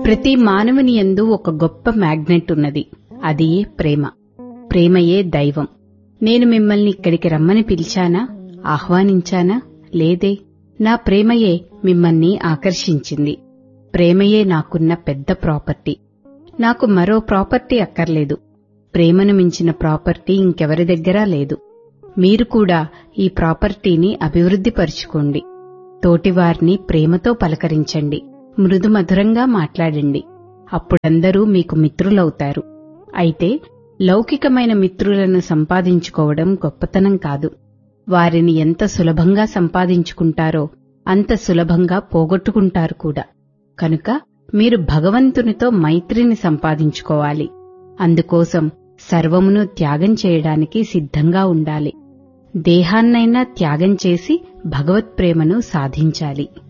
ప్రతి మానవుని యందు ఒక గొప్ప మ్యాగ్నెట్ ఉన్నది అది ప్రేమ ప్రేమయే దైవం నేను మిమ్మల్ని ఇక్కడికి రమ్మని పిలిచానా ఆహ్వానించానా లేదే నా ప్రేమయే మిమ్మల్ని ఆకర్షించింది ప్రేమయే నాకున్న పెద్ద ప్రాపర్టీ నాకు మరో ప్రాపర్టీ అక్కర్లేదు ప్రేమను మించిన ప్రాపర్టీ ఇంకెవరి దగ్గరా లేదు మీరు కూడా ఈ ప్రాపర్టీని అభివృద్ధిపరుచుకోండి తోటివారిని ప్రేమతో పలకరించండి మృదు మధురంగా మాట్లాడండి అప్పుడందరూ మీకు మిత్రులవుతారు అయితే లౌకికమైన మిత్రులను సంపాదించుకోవడం గొప్పతనం కాదు వారిని ఎంత సులభంగా సంపాదించుకుంటారో అంత సులభంగా పోగొట్టుకుంటారు కూడా కనుక మీరు భగవంతునితో మైత్రిని సంపాదించుకోవాలి అందుకోసం సర్వమును త్యాగం చేయడానికి సిద్ధంగా ఉండాలి దేహాన్నైనా త్యాగం చేసి భగవత్ ప్రేమను సాధించాలి